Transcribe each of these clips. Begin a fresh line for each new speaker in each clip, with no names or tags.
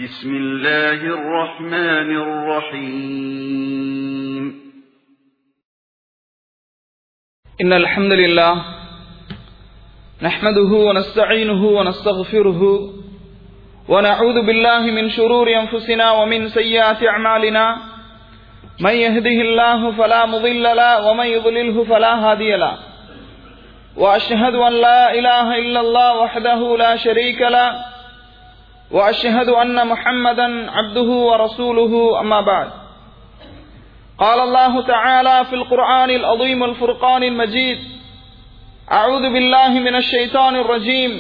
بسم الله الرحمن الرحيم
إن الحمد لله نحمده ونستعينه ونستغفره ونعوذ بالله من شرور أنفسنا ومن سيئات أعمالنا من يهده الله فلا مضل له ومن يضلله فلا هادي له وأشهد أن لا إله إلا الله وحده لا شريك له وأشهد أن محمدا عبده ورسوله أما بعد قال الله تعالى في القرآن العظيم الفرقان المجيد أعوذ بالله من الشيطان الرجيم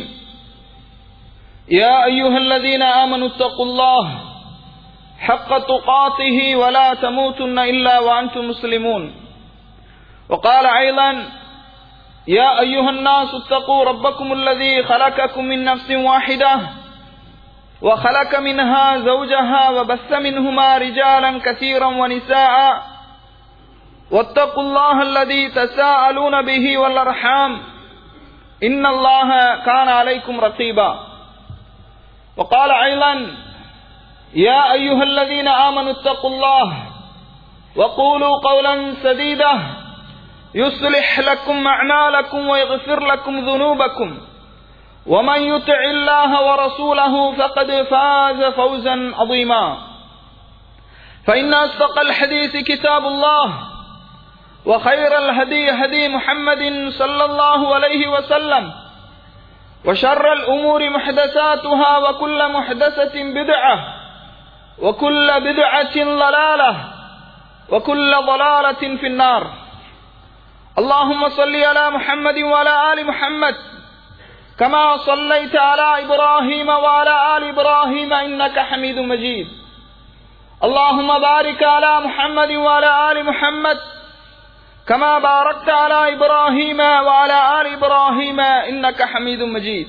يا أيها الذين آمنوا اتقوا الله حق تقاته ولا تموتن إلا وأنتم مسلمون وقال أيضا يا أيها الناس اتقوا ربكم الذي خلقكم من نفس واحدة وخلق منها زوجها وبث منهما رجالا كثيرا ونساء واتقوا الله الذي تساءلون به والأرحام إن الله كان عليكم رقيبا وقال أيضا يا أيها الذين آمنوا اتقوا الله وقولوا قولا سديدا يصلح لكم أعمالكم ويغفر لكم ذنوبكم ومن يطع الله ورسوله فقد فاز فوزا عظيما فإن أصدق الحديث كتاب الله وخير الهدي هدي محمد صلى الله عليه وسلم وشر الأمور محدثاتها وكل محدثة بدعة وكل بدعة ضلالة وكل ضلالة في النار اللهم صل على محمد وعلى آل محمد كما صليت على إبراهيم وعلى آل إبراهيم إنك حميد مجيد اللهم بارك على محمد وعلى آل محمد كما باركت على إبراهيم وعلى آل إبراهيم إنك حميد مجيد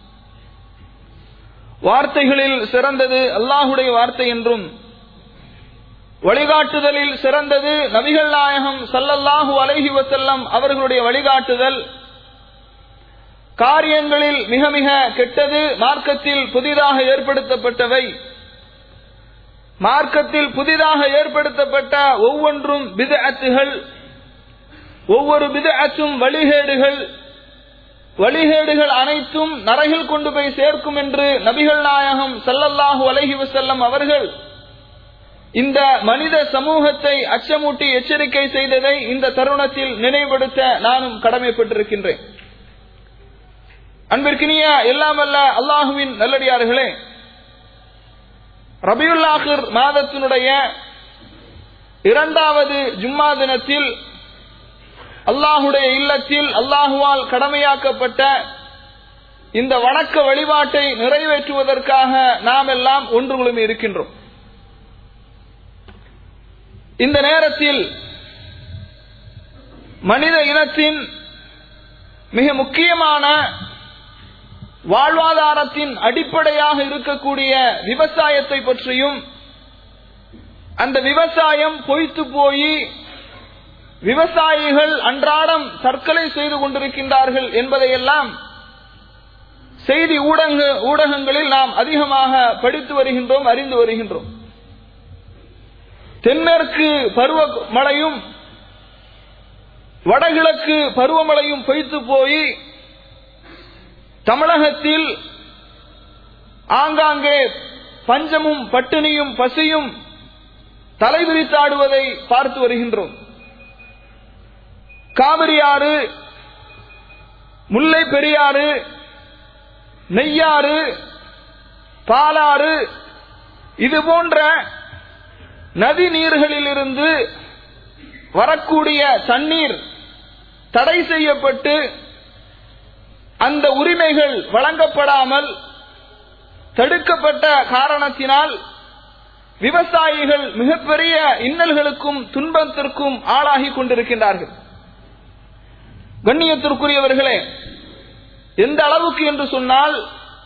வார்த்தைகளில் சிறந்தது அல்லாஹுடைய வார்த்தை என்றும் வழிகாட்டுதலில் சிறந்தது நபிகள் நாயகம் சல்லல்லாஹு அலைஹி வசல்லம் அவர்களுடைய வழிகாட்டுதல் காரியங்களில் மிக மிக கெட்டது மார்க்கத்தில் புதிதாக ஏற்படுத்தப்பட்டவை மார்க்கத்தில் புதிதாக ஏற்படுத்தப்பட்ட ஒவ்வொன்றும் பிதஅத்துகள் ஒவ்வொரு பிதஅத்தும் வழிகேடுகள் வழிகேடுகள் அனைத்தும் நரகில் கொண்டு போய் சேர்க்கும் என்று நபிகள் நாயகம் சல்லல்லாஹு அலஹி வசல்லம் அவர்கள் இந்த மனித சமூகத்தை அச்சமூட்டி எச்சரிக்கை செய்ததை இந்த தருணத்தில் நினைவுபடுத்த நானும் கடமைப்பட்டிருக்கின்றேன் அன்பிற்கினிய எல்லாம் அல்ல அல்லாஹுவின் நல்லடியார்களே ரபியுல்லாஹிர் மாதத்தினுடைய இரண்டாவது ஜும்மா தினத்தில் அல்லாஹுடைய இல்லத்தில் அல்லாஹுவால் கடமையாக்கப்பட்ட இந்த வணக்க வழிபாட்டை நிறைவேற்றுவதற்காக நாம் எல்லாம் ஒன்றுகளும் இருக்கின்றோம் இந்த நேரத்தில் மனித இனத்தின் மிக முக்கியமான வாழ்வாதாரத்தின் அடிப்படையாக இருக்கக்கூடிய விவசாயத்தை பற்றியும் அந்த விவசாயம் பொய்த்து போய் விவசாயிகள் அன்றாடம் தற்கொலை செய்து கொண்டிருக்கின்றார்கள் என்பதையெல்லாம் செய்தி ஊடக ஊடகங்களில் நாம் அதிகமாக படித்து வருகின்றோம் அறிந்து வருகின்றோம் தென்மேற்கு பருவமழையும் வடகிழக்கு பருவமழையும் பொய்த்து போய் தமிழகத்தில் ஆங்காங்கே பஞ்சமும் பட்டினியும் பசியும் தலைவிரித்தாடுவதை பார்த்து வருகின்றோம் காவிரியாறு முல்லை பெரியாறு நெய்யாறு பாலாறு இது போன்ற நதி நீர்களிலிருந்து வரக்கூடிய தண்ணீர் தடை செய்யப்பட்டு அந்த உரிமைகள் வழங்கப்படாமல் தடுக்கப்பட்ட காரணத்தினால் விவசாயிகள் மிகப்பெரிய இன்னல்களுக்கும் துன்பத்திற்கும் ஆளாகி கொண்டிருக்கின்றார்கள் கண்ணியத்திற்குரியவர்களே எந்த அளவுக்கு என்று சொன்னால்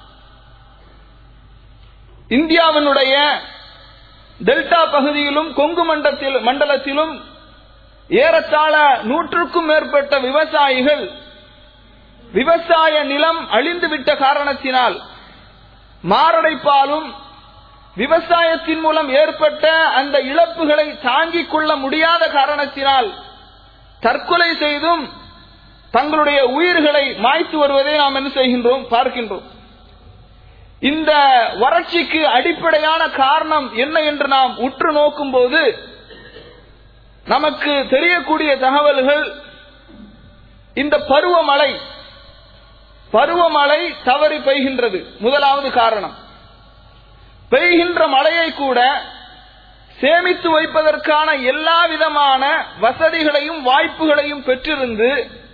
இந்தியாவினுடைய டெல்டா பகுதியிலும் கொங்கு மண்டத்தில் மண்டலத்திலும் ஏறத்தாழ நூற்றுக்கும் மேற்பட்ட விவசாயிகள் விவசாய நிலம் அழிந்துவிட்ட காரணத்தினால் மாரடைப்பாலும் விவசாயத்தின் மூலம் ஏற்பட்ட அந்த இழப்புகளை தாங்கிக் கொள்ள முடியாத காரணத்தினால் தற்கொலை செய்தும் தங்களுடைய உயிர்களை மாய்த்து வருவதை நாம் என்ன செய்கின்றோம் பார்க்கின்றோம் இந்த வறட்சிக்கு அடிப்படையான காரணம் என்ன என்று நாம் உற்று நோக்கும் போது நமக்கு தெரியக்கூடிய தகவல்கள் இந்த பருவமழை பருவமழை தவறி பெய்கின்றது முதலாவது காரணம் பெய்கின்ற மழையை கூட சேமித்து வைப்பதற்கான எல்லா விதமான வசதிகளையும் வாய்ப்புகளையும் பெற்றிருந்து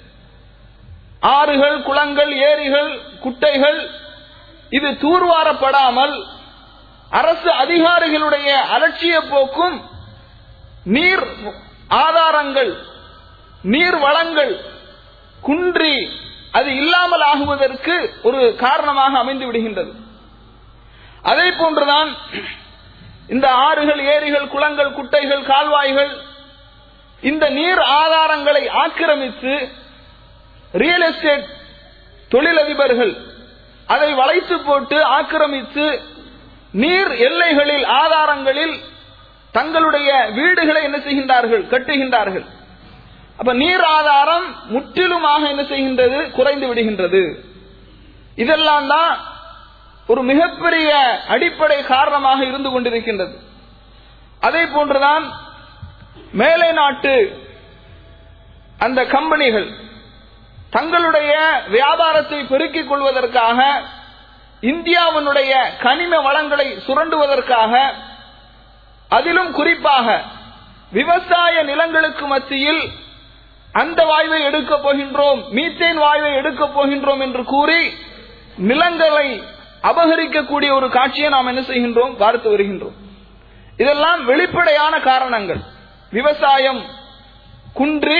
ஆறுகள் குளங்கள் ஏரிகள் குட்டைகள் இது தூர்வாரப்படாமல் அரசு அதிகாரிகளுடைய அலட்சிய போக்கும் நீர் ஆதாரங்கள் நீர் வளங்கள் குன்றி அது இல்லாமல் ஆகுவதற்கு ஒரு காரணமாக அமைந்து விடுகின்றது அதே போன்றுதான் இந்த ஆறுகள் ஏரிகள் குளங்கள் குட்டைகள் கால்வாய்கள் இந்த நீர் ஆதாரங்களை ஆக்கிரமித்து ரியல் எஸ்டேட் தொழிலதிபர்கள் அதை வளைத்து போட்டு ஆக்கிரமித்து நீர் எல்லைகளில் ஆதாரங்களில் தங்களுடைய வீடுகளை என்ன செய்கின்றார்கள் கட்டுகின்றார்கள் அப்ப நீர் ஆதாரம் முற்றிலுமாக என்ன செய்கின்றது குறைந்து விடுகின்றது இதெல்லாம் தான் ஒரு மிகப்பெரிய அடிப்படை காரணமாக இருந்து கொண்டிருக்கின்றது அதே போன்றுதான் மேலை நாட்டு அந்த கம்பெனிகள் தங்களுடைய வியாபாரத்தை பெருக்கிக் கொள்வதற்காக இந்தியாவினுடைய கனிம வளங்களை சுரண்டுவதற்காக அதிலும் குறிப்பாக விவசாய நிலங்களுக்கு மத்தியில் அந்த வாயுவை எடுக்கப் போகின்றோம் மீத்தேன் வாயுவை எடுக்கப் போகின்றோம் என்று கூறி நிலங்களை அபகரிக்கக்கூடிய ஒரு காட்சியை நாம் என்ன செய்கின்றோம் பார்த்து வருகின்றோம் இதெல்லாம் வெளிப்படையான காரணங்கள் விவசாயம் குன்றி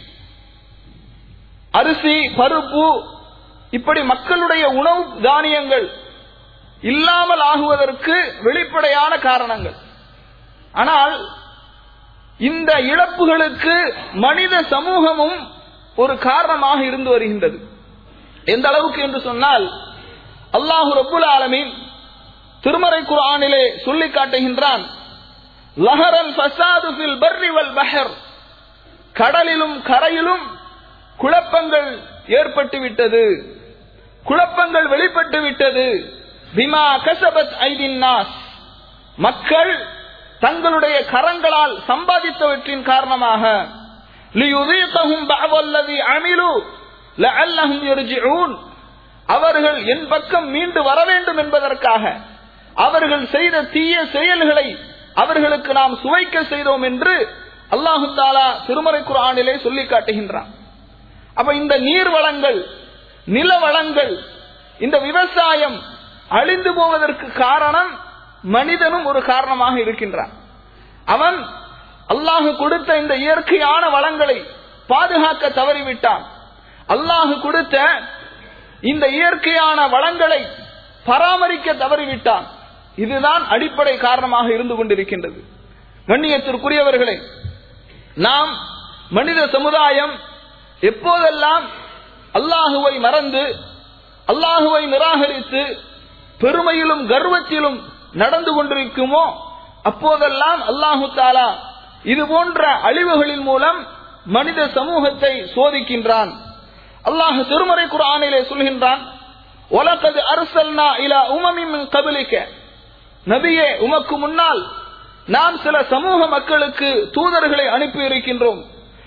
அரிசி பருப்பு இப்படி மக்களுடைய உணவு தானியங்கள் இல்லாமல் ஆகுவதற்கு வெளிப்படையான காரணங்கள் ஆனால் இந்த இழப்புகளுக்கு மனித சமூகமும் ஒரு காரணமாக இருந்து வருகின்றது எந்த அளவுக்கு என்று சொன்னால் அல்லாஹு ரபுல் ஆலமீன் திருமறை குர்ஆனிலே சொல்லி காட்டுகின்றான் லஹரல் ஃபசாது ஃபில் பர்ரி வல் பஹர் கடலிலும் கரையிலும் குழப்பங்கள் ஏற்பட்டு விட்டது குழப்பங்கள் வெளிப்பட்டு விட்டது பிமா கசபத் ஐதின் நாஸ் மக்கள் தங்களுடைய கரங்களால் சம்பாதித்தவற்றின் காரணமாக லியுதீகஹும் பஅவல்லதி அமிலு லஅல்லஹும் யர்ஜிஊன் அவர்கள் என் பக்கம் மீண்டு வர வேண்டும் என்பதற்காக அவர்கள் செய்த தீய செயல்களை அவர்களுக்கு நாம் சுவைக்க செய்தோம் என்று அல்லாஹு தாலா திருமறை குர்ஆனிலே சொல்லி காட்டுகின்றான் அப்ப இந்த நீர் வளங்கள் நில வளங்கள் இந்த விவசாயம் அழிந்து போவதற்கு காரணம் மனிதனும் ஒரு காரணமாக இருக்கின்றான் அவன் அல்லாஹு கொடுத்த இந்த இயற்கையான வளங்களை பாதுகாக்க தவறிவிட்டான் அல்லாஹு கொடுத்த இந்த இயற்கையான வளங்களை பராமரிக்க தவறிவிட்டான் இதுதான் அடிப்படை காரணமாக இருந்து கொண்டிருக்கின்றது கண்ணியத்திற்குரியவர்களே நாம் மனித சமுதாயம் எப்போதெல்லாம் அல்லாஹுவை மறந்து அல்லாஹுவை நிராகரித்து பெருமையிலும் கர்வத்திலும் நடந்து கொண்டிருக்குமோ அப்போதெல்லாம் அல்லாஹு தாலா இது போன்ற அழிவுகளின் மூலம் மனித சமூகத்தை சோதிக்கின்றான் அல்லாஹ் திருமறை குரானிலே சொல்கின்றான் உலகது அரசல்னா இலா உமமின் கபிலிக்க நபியே உமக்கு முன்னால் நாம் சில சமூக மக்களுக்கு தூதர்களை அனுப்பி இருக்கின்றோம்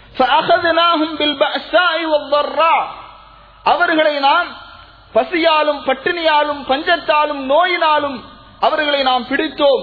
அவர்களை நாம் பசியாலும் பட்டினியாலும் பஞ்சத்தாலும் நோயினாலும் அவர்களை நாம் பிடித்தோம்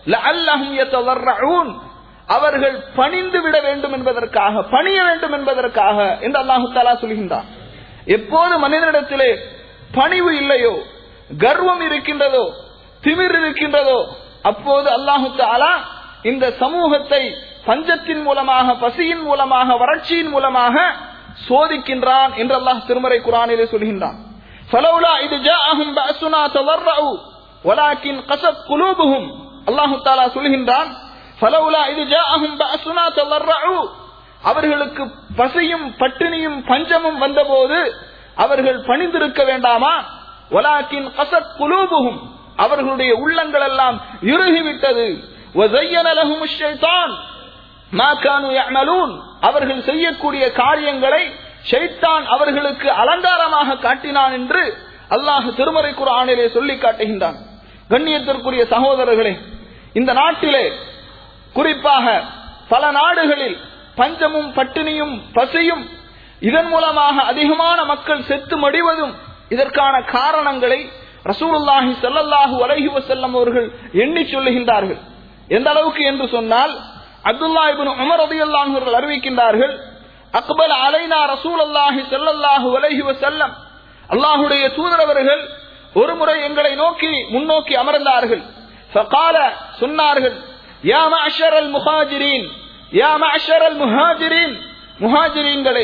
அவர்கள் பணிந்து விட வேண்டும் என்பதற்காக பணிய வேண்டும் என்பதற்காக என்று அல்லாஹு தாலா சொல்கின்றான் எப்போது மனிதனிடத்திலே பணிவு இல்லையோ கர்வம் இருக்கின்றதோ திமிர் இருக்கின்றதோ அப்போது அல்லாஹு தாலா இந்த சமூகத்தை பஞ்சத்தின் மூலமாக பசியின் மூலமாக வறட்சியின் மூலமாக சோதிக்கின்றான் என்று அல்லாஹ் திருமறை குரானிலே சொல்கின்றான் فلولا إذ جاءهم بأسنا تضرعوا ولكن قست قلوبهم அல்லாஹு தாலா சொல்கின்றான் فلولا إذ جاءهم بأسنا تضرعوا அவர்களுக்கு பசியும் பட்டினியும் பஞ்சமும் வந்தபோது அவர்கள் பணிந்திருக்க வேண்டாமா வலாக்கின் கசத் குலூபுகும் அவர்களுடைய உள்ளங்கள் எல்லாம் இறுகிவிட்டது وَزَيَّنَ لَهُمُ الشَّيْطَانُ مَا كَانُوا يَعْمَلُونَ அவர்கள் செய்யக்கூடிய காரியங்களை ஷைத்தான் அவர்களுக்கு அலங்காரமாக காட்டினான் என்று அல்லாஹ் திருமறை குர்ஆனிலே சொல்லி காட்டுகின்றான் கண்ணியத்திற்குரிய சகோதரர்களே இந்த நாட்டிலே குறிப்பாக பல நாடுகளில் பஞ்சமும் பட்டினியும் பசியும் இதன் மூலமாக அதிகமான மக்கள் செத்து மடிவதும் இதற்கான காரணங்களை ரசூலுல்லாஹி ஸல்லல்லாஹு அலைஹி வஸல்லம் அவர்கள் எண்ணி சொல்லுகின்றார்கள் எந்த அளவுக்கு என்று சொன்னால் அப்துல்லா இப்னு உமர் ரலியல்லாஹு அன்ஹு அவர்கள் அறிவிக்கின்றார்கள் அக்பல் அலைனா ரசூலுல்லாஹி ஸல்லல்லாஹு அலைஹி வஸல்லம் அல்லாஹ்வுடைய தூதர் அவர்கள் ஒரு முறை எங்களை நோக்கி முன்னோக்கி அமர்ந்தார்கள் فقال சொன்னார்கள் யா மஅஷரல் முஹாஜிரீன் யா மஅஷரல் முஹாஜிரீன் முஹாஜிரீன்களே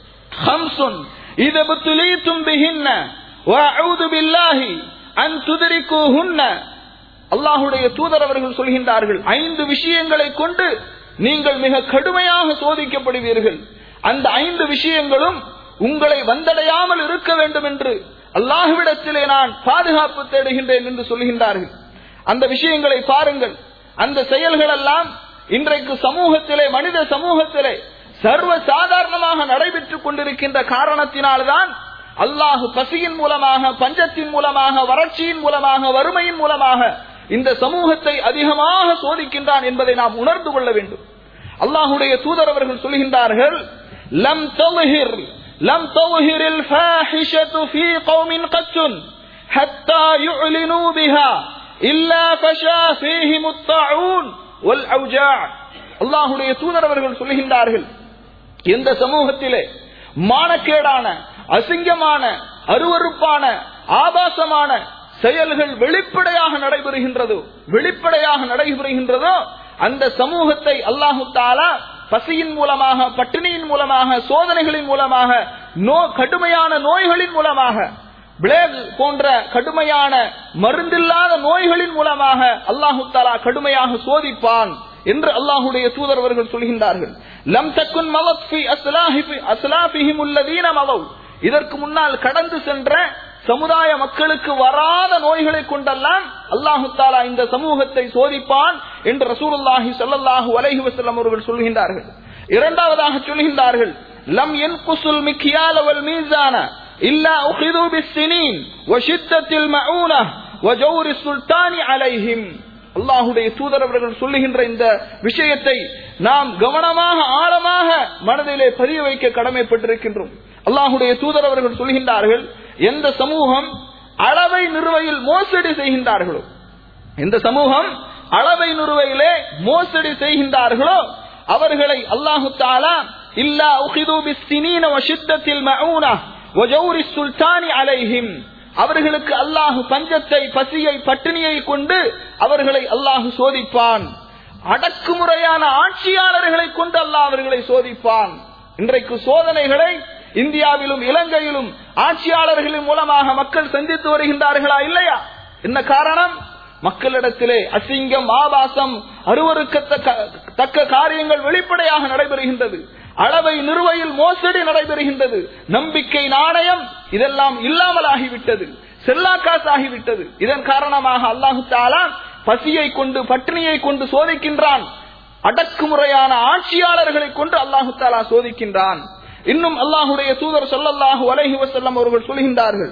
خمس إذا ابتليتم بهن وأعوذ بالله أن تدركوهن அல்லாஹுடைய தூதர் அவர்கள் சொல்கின்றார்கள் ஐந்து விஷயங்களை கொண்டு நீங்கள் மிக கடுமையாக சோதிக்கப்படுவீர்கள் அந்த ஐந்து விஷயங்களும் உங்களை வந்தடையாமல் இருக்க வேண்டும் என்று அல்லாஹுவிடத்திலே நான் பாதுகாப்பு தேடுகின்றேன் என்று சொல்கின்றார்கள் அந்த விஷயங்களை பாருங்கள் அந்த செயல்கள் எல்லாம் இன்றைக்கு சமூகத்திலே மனித சமூகத்திலே சர்வ சாதாரணமாக நடைபெற்றுக் கொண்டிருக்கின்ற காரணத்தினால்தான் அல்லாஹு பசியின் மூலமாக பஞ்சத்தின் மூலமாக வறட்சியின் மூலமாக வறுமையின் மூலமாக இந்த சமூகத்தை அதிகமாக சோதிக்கின்றான் என்பதை நாம் உணர்ந்து கொள்ள வேண்டும் அல்லாஹுடைய தூதர் அவர்கள் சொல்கின்றார்கள் லம் தௌஹிர் லம் தௌஹிரில் ஃபாஹிஷத்து ஃபீ கௌமின் கத்துன் ஹத்தா யுஅலினு பிஹா இல்லா ஃபஷா ஃபீஹிம் அத்தாஊன் வல் அவ்ஜா அல்லாஹுடைய தூதர் அவர்கள் சொல்கின்றார்கள் எந்த சமூகத்திலே மானக்கேடான அசிங்கமான அருவறுப்பான ஆபாசமான செயல்கள் வெளிப்படையாக நடைபெறுகின்றதோ வெளிப்படையாக நடைபெறுகின்றதோ அந்த சமூகத்தை அல்லாஹு தாலா பசியின் மூலமாக பட்டினியின் மூலமாக சோதனைகளின் மூலமாக நோ கடுமையான நோய்களின் மூலமாக பிளேக் போன்ற கடுமையான மருந்தில்லாத நோய்களின் மூலமாக அல்லாஹு தாலா கடுமையாக சோதிப்பான் என்று அல்லாஹுடைய தூதர் அவர்கள் சொல்கின்றார்கள் லம் தக்குன் மவத் ஃபி அஸ்லாஹி அஸ்லாஃபிஹிம் உள்ளதீன மவவ் இதற்கு முன்னால் கடந்து சென்ற சமுதாய மக்களுக்கு வராத நோய்களை கொண்டெல்லாம் அல்லாஹு தாலா இந்த சமூகத்தை சோதிப்பான் என்று ரசூலுல்லாஹி ஸல்லல்லாஹு அலைஹி வஸல்லம் அவர்கள் சொல்கின்றார்கள் இரண்டாவதாக சொல்கின்றார்கள் லம் யன்குசுல் மிக்யால வல் மீசான இல்லா உഖிது பிஸ்ஸினீன் வஷித்தத்தில் மஊனா வஜௌரி சுல்தானி அலைஹிம் அல்லாஹுடைய தூதர் அவர்கள் சொல்லுகின்ற இந்த விஷயத்தை நாம் கவனமாக ஆழமாக மனதிலே பதிய வைக்க கடமைப்பட்டிருக்கின்றோம் அல்லாஹுடைய தூதர் அவர்கள் சொல்கின்றார்கள் எந்த சமூகம் அளவை நிறுவையில் மோசடி செய்கின்றார்களோ எந்த சமூகம் அளவை நிறுவையிலே மோசடி செய்கின்றார்களோ அவர்களை அல்லாஹு தாலா இல்லா உஹிது பிஸ்தினீன வஷித்தத்தில் மஊனா வஜௌரி சுல்தானி அலைஹிம் அவர்களுக்கு அல்லாஹு பஞ்சத்தை பசியை பட்டினியை கொண்டு அவர்களை அல்லாஹு சோதிப்பான் அடக்குமுறையான ஆட்சியாளர்களை கொண்டு அல்லாஹ் அவர்களை சோதிப்பான் இன்றைக்கு சோதனைகளை இந்தியாவிலும் இலங்கையிலும் ஆட்சியாளர்களின் மூலமாக மக்கள் சந்தித்து வருகின்றார்களா இல்லையா என்ன காரணம் மக்களிடத்திலே அசிங்கம் ஆபாசம் அருவருக்கத்தக்க காரியங்கள் வெளிப்படையாக நடைபெறுகின்றது அளவை நிறுவையில் மோசடி நடைபெறுகின்றது நம்பிக்கை நாணயம் இதெல்லாம் இல்லாமல் ஆகிவிட்டது செல்லா காசாகிவிட்டது இதன் காரணமாக அல்லாஹு தாலா பசியை கொண்டு பட்டினியை கொண்டு சோதிக்கின்றான் அடக்குமுறையான ஆட்சியாளர்களை கொண்டு அல்லாஹு தாலா சோதிக்கின்றான் இன்னும் அல்லாஹுடைய தூதர் சொல்லல்லாஹு அலைஹி வசல்லம் அவர்கள் சொல்கின்றார்கள்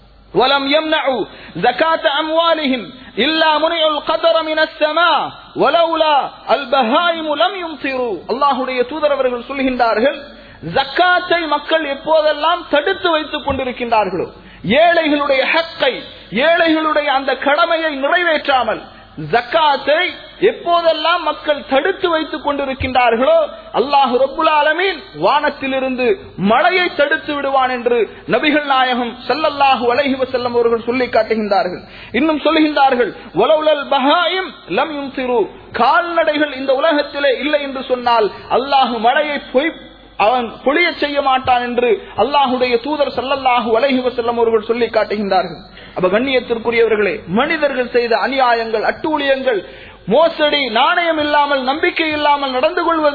ولم يمنعوا زكاة أموالهم إلا منعوا القدر من السماء ولولا البهائم لم يمطروا அல்லாஹுடைய தூதர் அவர்கள் சொல்கின்றார்கள் ஜக்காத்தை மக்கள் எப்போதெல்லாம் தடுத்து வைத்துக் கொண்டிருக்கின்றார்களோ ஏழைகளுடைய ஹக்கை ஏழைகளுடைய அந்த கடமையை நிறைவேற்றாமல் ஜக்காத்தை எப்போதெல்லாம் மக்கள் தடுத்து வைத்துக் கொண்டிருக்கின்றார்களோ அல்லாஹு ரப்புல் ஆலமீன் வானத்திலிருந்து மழையை தடுத்து விடுவான் என்று நபிகள் நாயகம் ஸல்லல்லாஹு அலைஹி வஸல்லம் அவர்கள் சொல்லி காட்டுகின்றார்கள் இன்னும் சொல்லுகின்றார்கள் வலவுலல் பஹாயிம் லம் யும்சிரு கால்நடைகள் இந்த உலகத்திலே இல்லை என்று சொன்னால் அல்லாஹு மழையை பொய் அவன் பொழிய செய்ய மாட்டான் என்று அல்லாஹுடைய தூதர் சல்லல்லாஹு அலைஹி வஸல்லம் அவர்கள் சொல்லி காட்டுகின்றார்கள் அப்ப கண்ணியத்திற்குரியவர்களே மனிதர்கள் செய்த அநியாயங்கள் அட்டூழியங்கள் மோசடி நாணயம் இல்லாமல் நம்பிக்கை இல்லாமல் நடந்து கொள்வது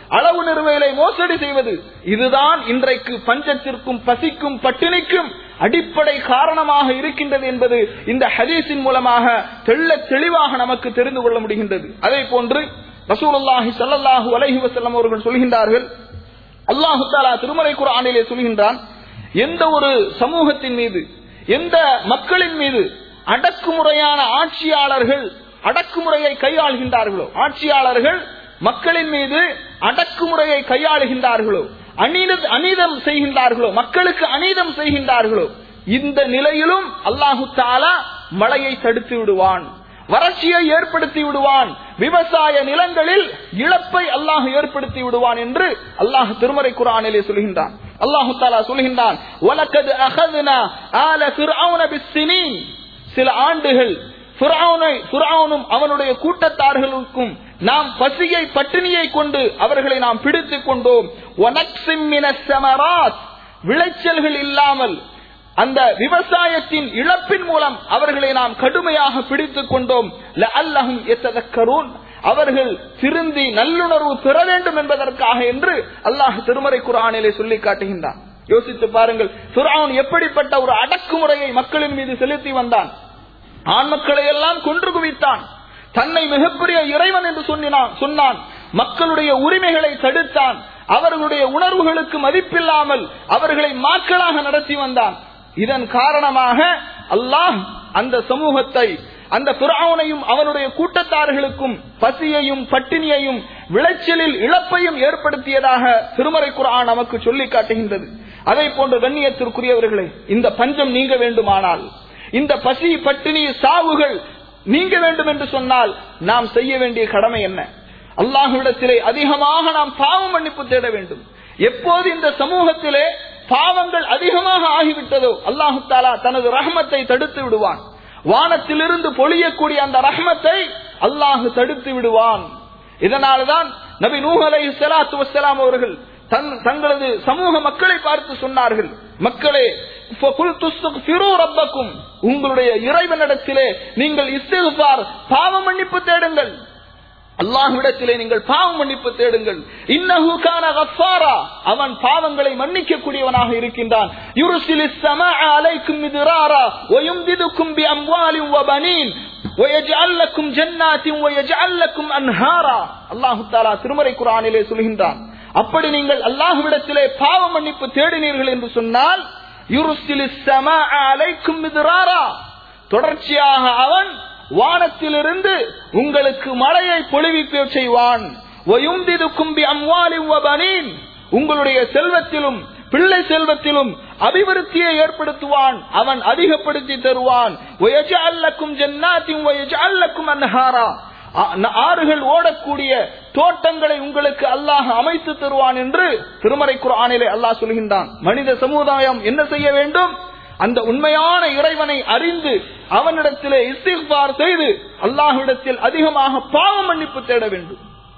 அளவு நிறுவையிலே மோசடி செய்வது இதுதான் இன்றைக்கு பஞ்சத்திற்கும் பசிக்கும் பட்டினிக்கும் அடிப்படை காரணமாக இருக்கின்றது என்பது இந்த ஹதீஸின் மூலமாக தெள்ள தெளிவாக நமக்கு தெரிந்து கொள்ள முடிகின்றது அதே போன்று ரசூலுல்லாஹி ஸல்லல்லாஹு அலைஹி வஸல்லம் அவர்கள் சொல்கின்றார்கள் அல்லாஹு தாலா திருமலை குர்ஆனிலே சொல்கின்றான் எந்த ஒரு சமூகத்தின் மீது எந்த மக்களின் மீது அடக்குமுறையான ஆட்சியாளர்கள் அடக்குமுறையை கையாளுகின்றார்களோ ஆட்சியாளர்கள் மக்களின் மீது அடக்குமுறையை கையாளுகின்றார்களோ அநீத அநீதம் செய்கின்றார்களோ மக்களுக்கு அநீதம் செய்கின்றார்களோ இந்த நிலையிலும் அல்லாஹு தாலா மழையை தடுத்து விடுவான் வறட்சியை ஏற்படுத்தி விடுவான் விவசாய நிலங்களில் இழப்பை அல்லாஹ் ஏற்படுத்தி விடுவான் என்று அல்லாஹ் திருமறை குரானிலே சொல்கின்றான் அல்லாஹு தாலா சொல்கின்றான் "வலக்கது அகதுனா ஆல ஃபிர்அவுன பிஸ்ஸினீன்." சில ஆண்டுகள் ஃபிர்அவுனை ஃபிர்அவுனும் அவனுடைய கூட்டத்தார்களுக்கும் நாம் பசியை பட்டினியை கொண்டு அவர்களை நாம் பிடித்துக் கொண்டோம் "வனக்ஸிம் மினஸ் ஸமராத்." விளைச்சல்கள் இல்லாமல் அந்த விவசாயத்தின் இழப்பின் மூலம் அவர்களை நாம் கடுமையாக பிடித்துக் கொண்டோம் லஅல்லஹும் யத்ததக்கரூன் அவர்கள் திருந்தி நல்லுணர்வு பெற வேண்டும் என்பதற்காக என்று அல்லாஹ் திருமறை குர்ஆனிலே சொல்லி காட்டுகின்றான் யோசித்து பாருங்கள் ஃபிர்அவுன் எப்படிப்பட்ட ஒரு அடக்குமுறையை மக்களின் மீது செலுத்தி வந்தான் ஆண் மக்களை எல்லாம் கொன்று குவித்தான் தன்னை மிகப்பெரிய இறைவன் என்று சொன்னான் சொன்னான் மக்களுடைய உரிமைகளை தடுத்தான் அவர்களுடைய உணர்வுகளுக்கு மதிப்பில்லாமல் அவர்களை மாக்களாக நடத்தி வந்தான் இதன் காரணமாக அல்லாஹ் அந்த சமூகத்தை அந்த பிராவனையும் அவனுடைய கூட்டத்தார்களுக்கும் பசியையும் பட்டினியையும் விளைச்சலில் இழப்பையும் ஏற்படுத்தியதாக திருமறை குர்ஆன் நமக்கு சொல்லி காட்டுகின்றது அதை போன்ற கண்ணியத்திற்குரியவர்களே இந்த பஞ்சம் நீங்க வேண்டுமானால் இந்த பசி பட்டினி சாவுகள் நீங்க வேண்டும் என்று சொன்னால் நாம் செய்ய வேண்டிய கடமை என்ன அல்லாஹுவிடத்திலே அதிகமாக நாம் பாவ மன்னிப்பு தேட வேண்டும் எப்போது இந்த சமூகத்திலே பாவங்கள் அதிகமாக ஆகிவிட்டதோ அல்லாஹு தாலா தனது ரஹமத்தை தடுத்து விடுவான் வானத்திலிருந்து பொழியக்கூடிய அந்த ரஹமத்தை அல்லாஹு தடுத்து விடுவான் இதனால்தான் நபி நூஹ் அலை சலாத்து வசலாம் அவர்கள் தன்- தங்களது சமூக மக்களை பார்த்து சொன்னார்கள் மக்களே ஃபகுல் துஸ்தக்ஃபிரு ரப்பக்கும் உங்களுடைய இறைவனிடத்திலே நீங்கள் இஸ்திக்ஃபார் பாவ மன்னிப்பு தேடுங்கள் அல்லாஹ்விடத்திலே நீங்கள் பாவ மன்னிப்பு தேடுங்கள் இன்னஹு கான கஃபாரா அவன் பாவங்களை மன்னிக்க கூடியவனாக இருக்கின்றான் யுர்சிலிஸ் ஸமாஅ அலைக்கும் மித்ராரா வயும்திதுக்கும் பிஅம்வாலின் வபனீன் ويجعل لكم جنات ويجعل لكم انهارا அல்லாஹ் தஆலா திருமறை குர்ஆனிலே சொல்கின்றான் அப்படி நீங்கள் அல்லாஹ்விடத்திலே பாவ மன்னிப்பு தேடினீர்கள் என்று சொன்னால் யுர்சிலிஸ் ஸமாஅ அலைக்கும் மித்ராரா தொடர்ச்சியாக அவன் வானத்திலிருந்து உங்களுக்கு மழையை பொழிவிக்க செய்வான் وَيُمْدِدُكُمْ بِأَمْوَالٍ وَبَنِينَ உங்களுடைய செல்வத்திலும் பிள்ளை செல்வத்திலும் அபிவிருத்தியை ஏற்படுத்துவான் அவன் அதிகப்படுத்தி தருவான் وَيَجْعَلْ لَكُمْ جَنَّاتٍ وَيَجْعَلْ لَكُمْ أَنْهَارًا ஆ- ஆறுகள் ஓடக்கூடிய தோட்டங்களை உங்களுக்கு அல்லாஹ் அமைத்து தருவான் என்று திருமறை குர்ஆனிலே அல்லாஹ் சொல்கின்றான் மனித சமுதாயம் என்ன செய்ய வேண்டும் அந்த உண்மையான இறைவனை அறிந்து அவனிடத்திலே இஸ்திக்பார் செய்து அல்லாஹ்விடத்தில் அதிகமாக பாவ மன்னிப்பு தேட வேண்டும்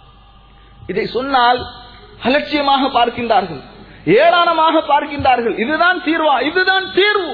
இதை சொன்னால் அலட்சியமாக பார்க்கின்றார்கள் ஏளனமாக பார்க்கின்றார்கள் இதுதான் தீர்வா இதுதான் தீர்வு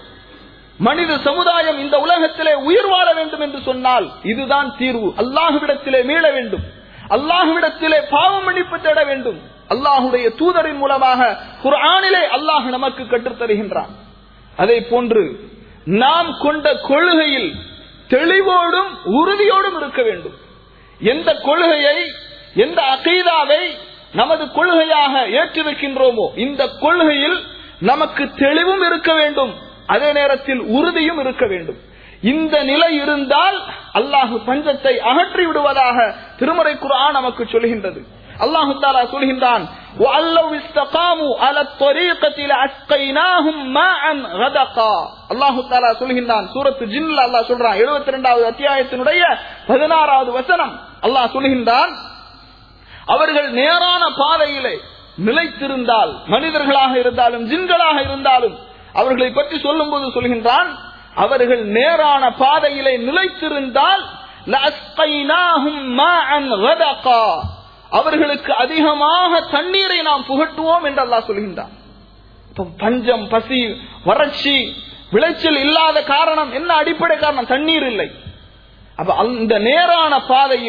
மனித சமுதாயம் இந்த உலகத்திலே உயிர் வாழ வேண்டும் என்று சொன்னால் இதுதான் தீர்வு அல்லாஹுவிடத்திலே மீள வேண்டும் அல்லாஹுவிடத்திலே பாவ மன்னிப்பு தேட வேண்டும் அல்லாஹுடைய தூதரின் மூலமாக குர்ஆனிலே அல்லாஹ் நமக்கு கற்றுத் தருகின்றான் அதை போன்று நாம் கொண்ட கொள்கையில் தெளிவோடும் உறுதியோடும் இருக்க வேண்டும் எந்த கொள்கையை எந்த அகைதாவை நமது கொள்கையாக ஏற்றிருக்கின்றோமோ இந்த கொள்கையில் நமக்கு தெளிவும் இருக்க வேண்டும் அதே நேரத்தில் உறுதியும் இருக்க வேண்டும் இந்த நிலை இருந்தால் அல்லாஹு பஞ்சத்தை அகற்றி விடுவதாக திருமறை குர்ஆன் நமக்கு சொல்கின்றது அல்லாஹு தாலா சொல்கின்றான் وَأَلَّوْ اسْتَقَامُوا عَلَى الطَّرِيقَةِ لَأَسْقَيْنَاهُمْ مَاءً غَدَقًا அல்லாஹு தாலா சொல்கின்றான் சூரத்து ஜின்ல அல்லாஹ் சொல்றான் 72வது அத்தியாயத்தினுடைய 16வது வசனம் அல்லாஹ் சொல்கின்றான் அவர்கள் நேரான பாதையிலே நிலைத்திருந்தால் மனிதர்களாக இருந்தாலும் ஜின்களாக இருந்தாலும் அவர்களை பற்றி சொல்லும்போது சொல்கின்றான் அவர்கள் நேரான பாதையிலே நிலைத்திருந்தால் لَأَسْقَيْنَاهُمْ مَاءً غَدَقًا அவர்களுக்கு அதிகமாக தண்ணீரை நாம் புகட்டுவோம் என்று அல்லாஹ் சொல்கின்றான் இப்ப பஞ்சம் பசி வறட்சி விளைச்சல் இல்லாத காரணம் என்ன அடிப்படை காரணம் தண்ணீர் இல்லை அப்ப அந்த நேரான பாதையில்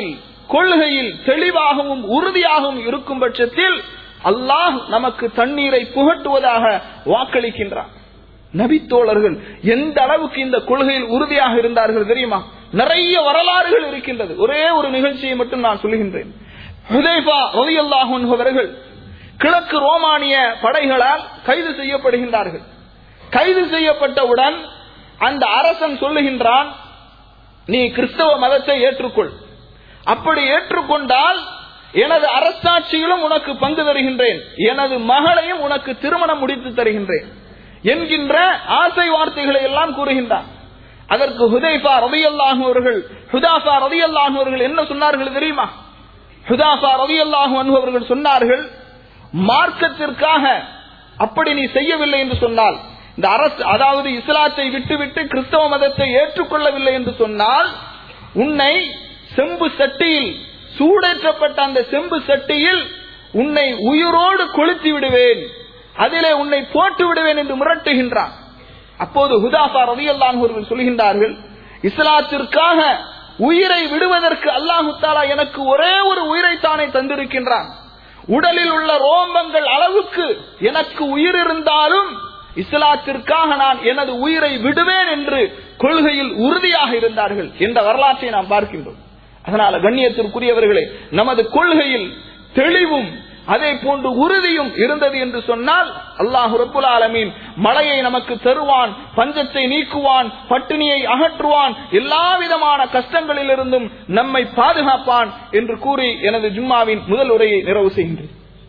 கொள்கையில் தெளிவாகவும் உறுதியாகவும் இருக்கும் பட்சத்தில் அல்லாஹ் நமக்கு தண்ணீரை புகட்டுவதாக வாக்களிக்கின்றான் நபித்தோழர்கள் எந்த அளவுக்கு இந்த கொள்கையில் உறுதியாக இருந்தார்கள் தெரியுமா நிறைய வரலாறுகள் இருக்கின்றது ஒரே ஒரு நிகழ்ச்சியை மட்டும் நான் சொல்லுகின்றேன் ஹுதைஃபா ரலியல்லாஹு அன்ஹு அவர்கள் கிழக்கு ரோமானிய படைகளால் கைது செய்யப்படுகின்றார்கள் கைது செய்யப்பட்டவுடன் அந்த அரசன் சொல்லுகின்றான் நீ கிறிஸ்தவ மதத்தை ஏற்றுக்கொள் அப்படி ஏற்றுக்கொண்டால் எனது அரசாட்சியிலும் உனக்கு பங்கு தருகின்றேன் எனது மகளையும் உனக்கு திருமணம் முடித்து தருகின்றேன் என்கின்ற ஆசை வார்த்தைகளை எல்லாம் கூறுகின்றான் அதற்கு ஹுதைஃபா ரதியல்லாஹு அவர்கள் ஹுதாஃபா ரதியல்லாஹு அவர்கள் என்ன சொன்னார்கள் தெரியுமா ஹுதாஃபா ரதியல்லாஹு அன்ஹு அவர்கள் சொன்னார்கள் மார்க்கத்திற்காக அப்படி நீ செய்யவில்லை என்று சொன்னால் இந்த அரசு அதாவது இஸ்லாத்தை விட்டுவிட்டு கிறிஸ்தவ மதத்தை ஏற்றுக்கொள்ளவில்லை என்று சொன்னால் உன்னை செம்பு சட்டியில் சூடேற்றப்பட்ட அந்த செம்பு சட்டியில் உன்னை உயிரோடு கொளுத்தி விடுவேன் அதிலே உன்னை போட்டு விடுவேன் என்று மிரட்டுகின்றான் அப்போது ஹுதாஃபா ரதியல்லான் அவர்கள் சொல்கின்றார்கள் இஸ்லாத்திற்காக உயிரை விடுவதற்கு அல்லாஹு தாலா எனக்கு ஒரே ஒரு உயிரை தானே தந்திருக்கின்றான் உடலில் உள்ள ரோமங்கள் அளவுக்கு எனக்கு உயிர் இருந்தாலும் இஸ்லாத்திற்காக நான் எனது உயிரை விடுவேன் என்று கொள்கையில் உறுதியாக இருந்தார்கள் என்ற வரலாற்றை நாம் பார்க்கின்றோம் அதனால கண்ணியத்திற்குரியவர்களே நமது கொள்கையில் தெளிவும் அதே போன்று உறுதியும் இருந்தது என்று சொன்னால் அல்லாஹு ரப்புல் ஆலமீன் மழையை நமக்கு தருவான் பஞ்சத்தை நீக்குவான் பட்டினியை அகற்றுவான் எல்லா விதமான கஷ்டங்களிலிருந்தும் நம்மை பாதுகாப்பான் என்று கூறி எனது ஜும்மாவின் முதல் உரையை நிறைவு செய்கின்றேன்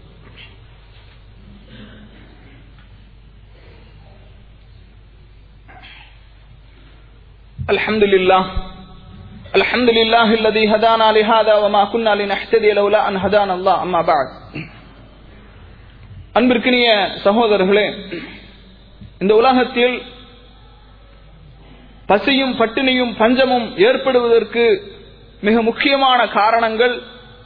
الحمد لله الحمد لله الذي هدانا لهذا وما كنا لنهتدي لولا ان هدانا الله اما بعد அன்பிற்கினிய சகோதரர்களே இந்த உலகத்தில் பசியும் பட்டினியும் பஞ்சமும் ஏற்படுவதற்கு மிக முக்கியமான காரணங்கள்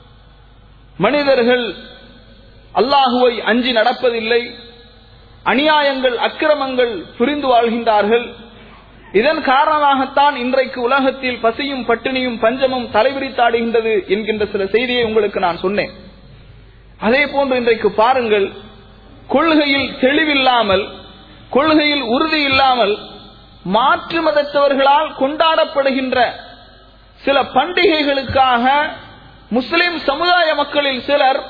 மனிதர்கள் அல்லாஹுவை அஞ்சி நடப்பதில்லை அநியாயங்கள் அக்கிரமங்கள் புரிந்து வாழ்கின்றார்கள் இதன் காரணமாகத்தான் இன்றைக்கு உலகத்தில் பசியும் பட்டினியும் பஞ்சமும் தலைவிரித்தாடுகின்றது என்கின்ற சில செய்தியை உங்களுக்கு நான் சொன்னேன் அதே போன்று இன்றைக்கு பாருங்கள் கொள்கையில் தெளிவில்லாமல் கொள்கையில் உறுதி இல்லாமல் மாற்று மதத்தவர்களால் கொண்டாடப்படுகின்ற சில பண்டிகைகளுக்காக முஸ்லிம் சமுதாய மக்களில் சிலர்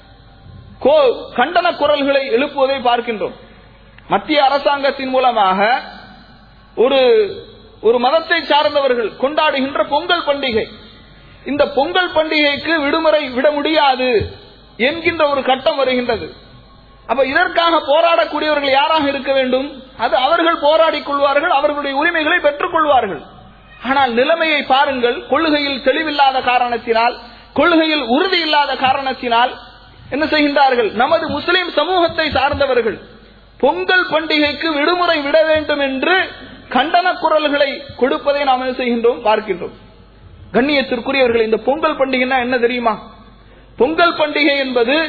கண்டன குரல்களை எழுப்புவதை பார்க்கின்றோம் மத்திய அரசாங்கத்தின் மூலமாக ஒரு ஒரு மதத்தை சார்ந்தவர்கள் கொண்டாடுகின்ற பொங்கல் பண்டிகை இந்த பொங்கல் பண்டிகைக்கு விடுமுறை விட முடியாது என்கின்ற ஒரு கட்டம் வருகின்றது அப்ப இதற்காக போராடக்கூடியவர்கள் யாராக இருக்க வேண்டும் அது அவர்கள் போராடிக் கொள்வார்கள் அவர்களுடைய உரிமைகளை பெற்றுக் கொள்வார்கள் ஆனால் நிலைமையை பாருங்கள் கொள்கையில் தெளிவில்லாத காரணத்தினால் கொள்கையில் உறுதி இல்லாத காரணத்தினால் என்ன செய்கின்றார்கள் நமது முஸ்லிம் சமூகத்தை சார்ந்தவர்கள் பொங்கல் பண்டிகைக்கு விடுமுறை விட வேண்டும் என்று கண்டன குரல்களை கொடுப்பதை நாம் என்ன செய்கின்றோம் பார்க்கின்றோம் கண்ணியத்திற்குரியவர்கள் இந்த பொங்கல் பண்டிகைன்னா என்ன தெரியுமா பொங்கல் பண்டிகை என்பது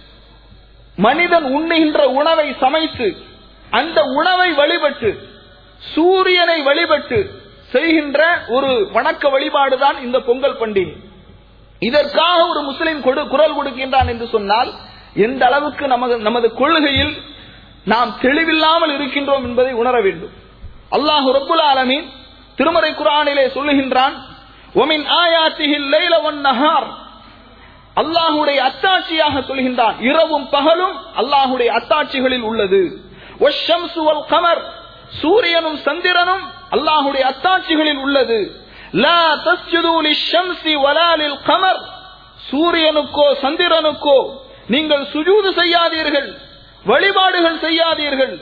மனிதன் உண்ணுகின்ற உணவை சமைத்து அந்த உணவை வழிபட்டு சூரியனை வழிபட்டு செய்கின்ற ஒரு வணக்க வழிபாடுதான் இந்த பொங்கல் பண்டிகை இதற்காக ஒரு முஸ்லிம் கொடு குரல் கொடுக்கின்றான் என்று சொன்னால் எந்த அளவுக்கு நமது நமது கொள்கையில் நாம் தெளிவில்லாமல் இருக்கின்றோம் என்பதை உணர வேண்டும் அல்லாஹு ரப்புல் ஆலமீன் திருமறை குரானிலே சொல்லுகின்றான் ஒமின் ஆயாத்திஹில் லைல ஒன் நஹார் அல்லாஹுடைய அத்தாட்சியாக சொல்கின்றான் இரவும் பகலும் அல்லாஹுடைய அத்தாட்சிகளில் உள்ளது கமர் சூரியனும் சந்திரனும் அல்லாஹுடைய அத்தாட்சிகளில் உள்ளது கமர் சூரியனுக்கோ சந்திரனுக்கோ நீங்கள் சுஜூது செய்யாதீர்கள் வழிபாடுகள் செய்யாதீர்கள்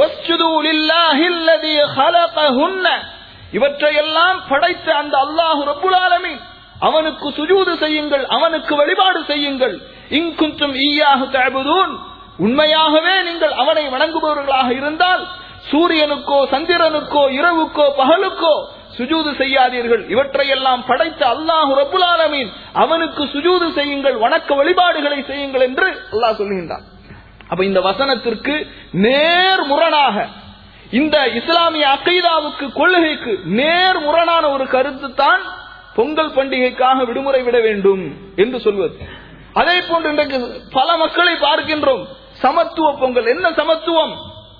இவற்றையெல்லாம் படைத்த அந்த அல்லாஹு ரப்புல் ஆலமீன் அவனுக்கு சுஜூது செய்யுங்கள் அவனுக்கு வழிபாடு செய்யுங்கள் இங்குன்றும் ஈயாக தழுபுதூன் உண்மையாகவே நீங்கள் அவனை வணங்குபவர்களாக இருந்தால் சூரியனுக்கோ சந்திரனுக்கோ இரவுக்கோ பகலுக்கோ சுஜூது செய்யாதீர்கள் இவற்றையெல்லாம் படைத்த அல்லாஹு ரபுல் ஆலமீன் அவனுக்கு சுஜூது செய்யுங்கள் வணக்க வழிபாடுகளை செய்யுங்கள் என்று அல்லாஹ் சொல்கின்றான் அப்ப இந்த வசனத்திற்கு நேர் முரணாக இந்த இஸ்லாமிய அகைதாவுக்கு கொள்கைக்கு நேர் முரணான ஒரு கருத்து தான் பொங்கல் பண்டிகைக்காக விடுமுறை விட வேண்டும் என்று சொல்வது அதே போன்று இன்றைக்கு பல மக்களை பார்க்கின்றோம் சமத்துவ பொங்கல் என்ன சமத்துவம்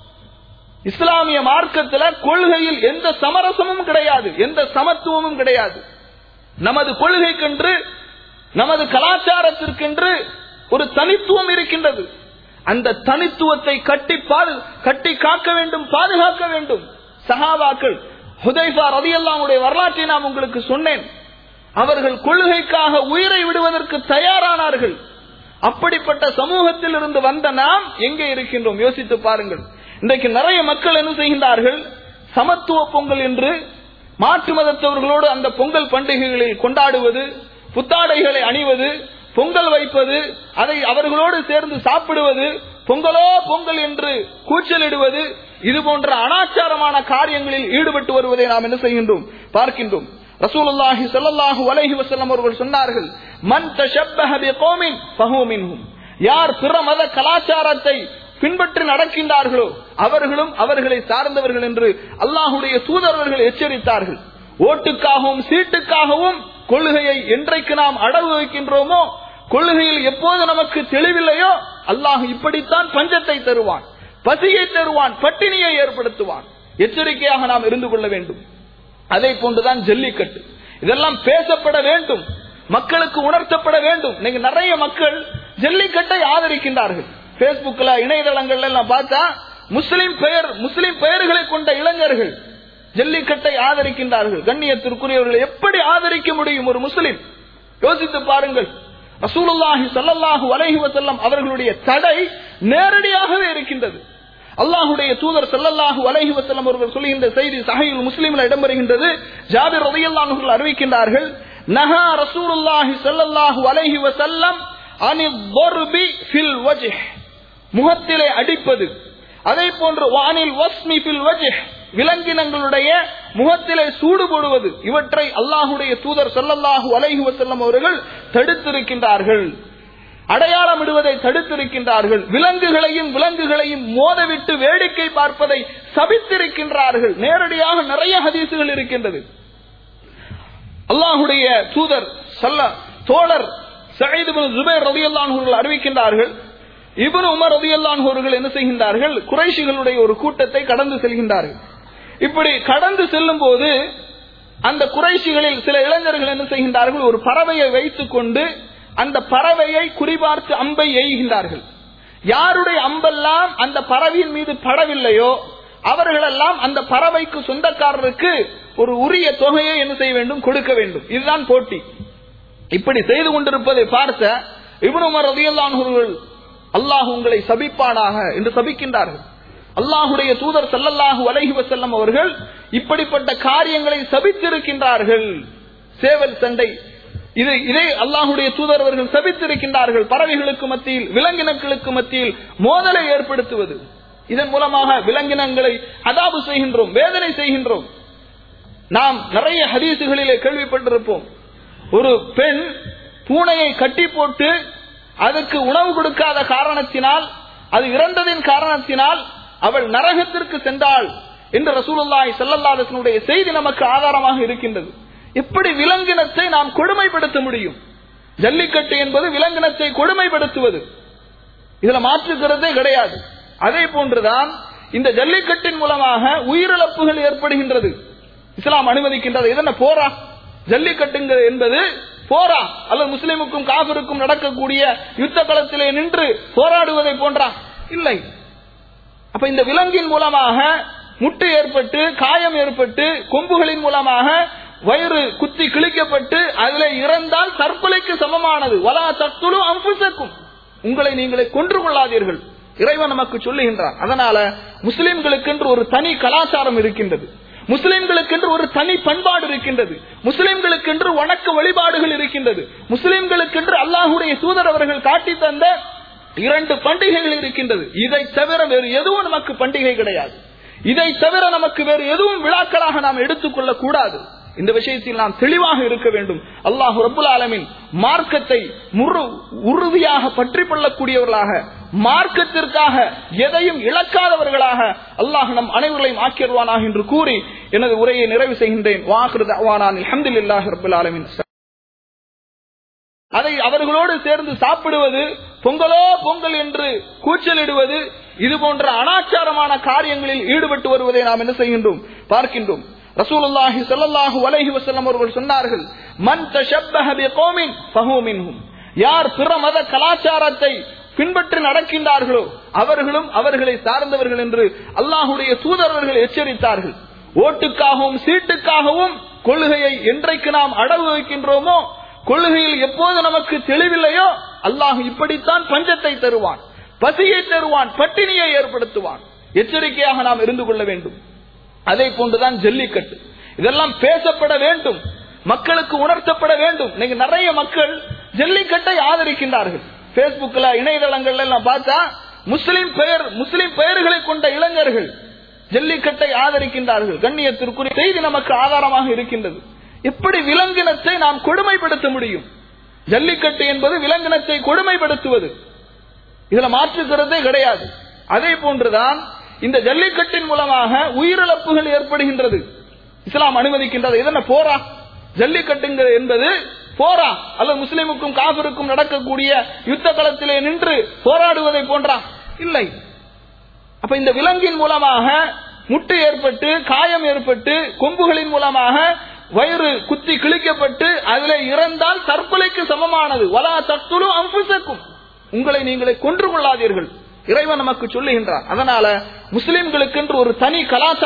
இஸ்லாமிய மார்க்கத்துல கொள்கையில் எந்த சமரசமும் கிடையாது எந்த சமத்துவமும் கிடையாது நமது கொள்கைக்கென்று நமது கலாச்சாரத்திற்கென்று ஒரு தனித்துவம் இருக்கின்றது அந்த தனித்துவத்தை கட்டி பாது கட்டி காக்க வேண்டும் பாதுகாக்க வேண்டும் சஹாபாக்கள் ஹுதைஃபா ரதியல்லாவுடைய வரலாற்றை நான் உங்களுக்கு சொன்னேன் அவர்கள் கொள்கைக்காக உயிரை விடுவதற்கு தயாரானார்கள் அப்படிப்பட்ட சமூகத்தில் இருந்து வந்த நாம் எங்கே இருக்கின்றோம் யோசித்து பாருங்கள் இன்றைக்கு நிறைய மக்கள் என்ன செய்கின்றார்கள் சமத்துவ பொங்கல் என்று மாற்று மதத்தவர்களோடு அந்த பொங்கல் பண்டிகைகளில் கொண்டாடுவது புத்தாடைகளை அணிவது பொங்கல் வைப்பது அதை அவர்களோடு சேர்ந்து சாப்பிடுவது பொங்கலோ பொங்கல் என்று கூச்சலிடுவது இது போன்ற அனாச்சாரமான காரியங்களில் ஈடுபட்டு வருவதை நாம் என்ன செய்கின்றோம் பார்க்கின்றோம் ரசூலுல்லாஹி ஸல்லல்லாஹு அலைஹி வஸல்லம் அவர்கள் சொன்னார்கள் மன் தஷப்பஹ பிகௌமின் ஃபஹுவ மின்ஹும் யார் பிற மத கலாச்சாரத்தை பின்பற்றி நடக்கின்றார்களோ அவர்களும் அவர்களை சார்ந்தவர்கள் என்று அல்லாஹுடைய தூதரவர்கள் எச்சரித்தார்கள் ஓட்டுக்காகவும் சீட்டுக்காகவும் கொள்கையை என்றைக்கு நாம் அடவு வைக்கின்றோமோ கொள்கையில் எப்போது நமக்கு தெளிவில்லையோ அல்லாஹ் இப்படித்தான் பஞ்சத்தை தருவான் பசியை தருவான் பட்டினியை ஏற்படுத்துவான் எச்சரிக்கையாக நாம் இருந்து கொள்ள வேண்டும் அதை போன்றுதான் ஜல்லிக்கட்டு இதெல்லாம் பேசப்பட வேண்டும் மக்களுக்கு உணர்த்தப்பட வேண்டும் இன்னைக்கு நிறைய மக்கள் ஜல்லிக்கட்டை ஆதரிக்கின்றார்கள் பேஸ்புக்ல இணையதளங்கள்ல எல்லாம் பார்த்தா முஸ்லிம் பெயர் முஸ்லிம் பெயர்களை கொண்ட இளைஞர்கள் ஜல்லிக்கட்டை ஆதரிக்கின்றார்கள் கண்ணியத்திற்குரியவர்களை எப்படி ஆதரிக்க முடியும் ஒரு முஸ்லிம் யோசித்து பாருங்கள் ரசூலுல்லாஹி ஸல்லல்லாஹு அலைஹி வஸல்லம் அவர்களுடைய தடை நேரடியாகவே இருக்கின்றது அல்லாஹுடைய தூதர் ஸல்லல்லாஹு அலைஹி வஸல்லம் அவர்கள் சொல்லுகின்ற செய்தி சஹீஹுல் முஸ்லிம்ல இடம்பெறுகின்றது ஜாபிர் ரலியல்லாஹு அன்ஹு அறிவிக்கின்றார்கள் நஹா ரசூலுல்லாஹி ஸல்லல்லாஹு அலைஹி வஸல்லம் அனி ضربி ஃபில் வஜ்ஹ் முகத்திலே அடிப்பது அதே போன்று வானில் வஸ்மி ஃபில் வஜ்ஹ் விலங்கினங்களுடைய முகத்திலே சூடு போடுவது இவற்றை அல்லாஹுடைய தூதர் ஸல்லல்லாஹு அலைஹி வஸல்லம் அவர்கள் தடுத்திருக்கின்றார்கள் அடையாளம் இடுவதை தடுத்திருக்கின்றார்கள் விலங்குகளையும் விலங்குகளையும் மோதவிட்டு வேடிக்கை பார்ப்பதை சபித்திருக்கின்றார்கள் நேரடியாக நிறைய ஹதீசுகள் இருக்கின்றது அல்லாஹுடைய தூதர் சல்ல தோழர் சயீத் இப்னு ஜுபைர் ரலியல்லாஹு அன்ஹு அறிவிக்கின்றார்கள் இப்னு உமர் ரலியல்லாஹு அவர்கள் என்ன செய்கின்றார்கள் குறைஷிகளுடைய ஒரு கூட்டத்தை கடந்து செல்கின்றார்கள் இப்படி கடந்து செல்லும் போது அந்த குறைஷிகளில் சில இளைஞர்கள் என்ன செய்கின்றார்கள் ஒரு பறவையை வைத்துக் கொண்டு அந்த பறவையை குறிபார்த்து அம்பை எய்கின்றார்கள் யாருடைய அம்பெல்லாம் அந்த பறவையின் மீது படவில்லையோ அவர்களெல்லாம் அந்த பறவைக்கு சொந்தக்காரருக்கு ஒரு உரிய தொகையை என்ன செய்ய வேண்டும் கொடுக்க வேண்டும் இதுதான் போட்டி இப்படி செய்து கொண்டிருப்பதை பார்த்த இவனுமர் ரதியல்லான்கள் அல்லாஹ் உங்களை சபிப்பானாக என்று சபிக்கின்றார்கள் அல்லாஹுடைய தூதர் சல்லல்லாஹு அலைஹி வசல்லம் அவர்கள் இப்படிப்பட்ட காரியங்களை சபித்திருக்கின்றார்கள் சேவல் சண்டை இது இதை அல்லாஹுடைய தூதர் அவர்கள் சபித்திருக்கின்றார்கள் பறவைகளுக்கு மத்தியில் விலங்கினங்களுக்கு மத்தியில் மோதலை ஏற்படுத்துவது இதன் மூலமாக விலங்கினங்களை அதாபு செய்கின்றோம் வேதனை செய்கின்றோம் நாம் நிறைய ஹதீசுகளிலே கேள்விப்பட்டிருப்போம் ஒரு பெண் பூனையை கட்டி போட்டு அதற்கு உணவு கொடுக்காத காரணத்தினால் அது இறந்ததின் காரணத்தினால் அவள் நரகத்திற்கு சென்றாள் என்று ரசூலுல்லாஹி ஸல்லல்லாஹு செய்தி நமக்கு ஆதாரமாக இருக்கின்றது எப்படி விலங்கினத்தை நாம் கொடுமைப்படுத்த முடியும் ஜல்லிக்கட்டு என்பது விலங்கினத்தை கொடுமைப்படுத்துவது இதுல மாற்றுக்கிறதே கிடையாது அதே போன்றுதான் இந்த ஜல்லிக்கட்டின் மூலமாக உயிரிழப்புகள் ஏற்படுகின்றது இஸ்லாம் அனுமதிக்கின்றது இதென்ன போரா ஜல்லிக்கட்டுங்க என்பது போரா அல்லது முஸ்லிமுக்கும் காபிருக்கும் நடக்கக்கூடிய யுத்த களத்திலே நின்று போராடுவதை போன்றா இல்லை அப்ப இந்த விலங்கின் மூலமாக முட்டு ஏற்பட்டு காயம் ஏற்பட்டு கொம்புகளின் மூலமாக வயிறு குத்தி கிழிக்கப்பட்டு அதுல இறந்தால் தற்கொலைக்கு சமமானது வலா தத்துலு அம்புசக்கும் உங்களை நீங்களே கொன்று கொள்ளாதீர்கள் இறைவன் நமக்கு சொல்லுகின்றான் அதனால முஸ்லிம்களுக்கென்று ஒரு தனி கலாச்சாரம் இருக்கின்றது முஸ்லிம்களுக்கென்று ஒரு தனி பண்பாடு இருக்கின்றது முஸ்லிம்களுக்கென்று வணக்க வழிபாடுகள் இருக்கின்றது முஸ்லிம்களுக்கென்று அல்லாஹுடைய தூதர் அவர்கள் காட்டி தந்த இரண்டு பண்டிகைகள் இருக்கின்றது இதை தவிர வேறு எதுவும் நமக்கு பண்டிகை கிடையாது இதை தவிர நமக்கு வேறு எதுவும் விழாக்களாக நாம் எடுத்துக்கொள்ள கூடாது இந்த விஷயத்தில் நாம் தெளிவாக இருக்க வேண்டும் அல்லாஹு ரபுல் ஆலமின் மார்க்கத்தை முறு உறுதியாக பற்றி கொள்ளக்கூடியவர்களாக மார்க்கத்திற்காக எதையும் இழக்காதவர்களாக அல்லாஹ் நம் அனைவர்களையும் ஆக்கிடுவானாக என்று கூறி எனது உரையை நிறைவு செய்கின்றேன் வாஹிருத் அவானான் அல்ஹம்துலில்லாஹி ரப்பில் ஆலமீன் அதை அவர்களோடு சேர்ந்து சாப்பிடுவது பொங்கலோ பொங்கல் என்று கூச்சலிடுவது இது போன்ற அனாச்சாரமான காரியங்களில் ஈடுபட்டு வருவதை நாம் என்ன செய்கின்றோம் பார்க்கின்றோம் ரசூலுல்லாஹி ஸல்லல்லாஹு அலைஹி வஸல்லம் அவர்கள் சொன்னார்கள் மன் தஷப்பஹ பிகௌமின் ஃபஹு மின்ஹும் யார் பிற மத கலாச்சாரத்தை பின்பற்றி நடக்கின்றார்களோ அவர்களும் அவர்களை சார்ந்தவர்கள் என்று அல்லாஹுடைய தூதரவர்கள் எச்சரித்தார்கள் ஓட்டுக்காகவும் சீட்டுக்காகவும் கொள்கையை என்றைக்கு நாம் அடவு வைக்கின்றோமோ கொள்கையில் எப்போது நமக்கு தெளிவில்லையோ அல்லாஹ் இப்படித்தான் பஞ்சத்தை தருவான் பசியை தருவான் பட்டினியை ஏற்படுத்துவான் எச்சரிக்கையாக நாம் இருந்து கொள்ள வேண்டும் அதே போன்றுதான் ஜல்லிக்கட்டு இதெல்லாம் பேசப்பட வேண்டும் மக்களுக்கு உணர்த்தப்பட வேண்டும் இன்னைக்கு நிறைய மக்கள் ஜல்லிக்கட்டை ஆதரிக்கின்றார்கள் பேஸ்புக்ல இணையதளங்கள்ல எல்லாம் பார்த்தா முஸ்லிம் பெயர் முஸ்லிம் பெயர்களை கொண்ட இளைஞர்கள் ஜல்லிக்கட்டை ஆதரிக்கின்றார்கள் கண்ணியத்திற்குரிய செய்தி நமக்கு ஆதாரமாக இருக்கின்றது எப்படி விலங்கினத்தை நாம் கொடுமைப்படுத்த முடியும் ஜல்லிக்கட்டு என்பது விலங்கினத்தை கொடுமைப்படுத்துவது இதுல மாற்றுக்கிறதே கிடையாது அதே போன்றுதான் இந்த ஜல்லிக்கட்டின் மூலமாக உயிரிழப்புகள் ஏற்படுகின்றது இஸ்லாம் அனுமதிக்கின்றது இதென்ன போரா ஜல்லிக்கட்டுங்கிற என்பது போரா அல்லது முஸ்லிமுக்கும் காபிருக்கும் நடக்கக்கூடிய யுத்த களத்திலே நின்று போராடுவதை போன்றா இல்லை அப்ப இந்த விலங்கின் மூலமாக முட்டு ஏற்பட்டு காயம் ஏற்பட்டு கொம்புகளின் மூலமாக வயிறு குத்தி கிழிக்கப்பட்டு அதில் இறந்தால் தற்கொலைக்கு சமமானது வலா தத்துலு அம்புசக்கும் உங்களை நீங்களே கொன்று கொள்ளாதீர்கள் இறைவன் நமக்கு சொல்லுகின்றார் அதனால முஸ்லிம்களுக்கென்று ஒரு தனி கலாச்சாரம்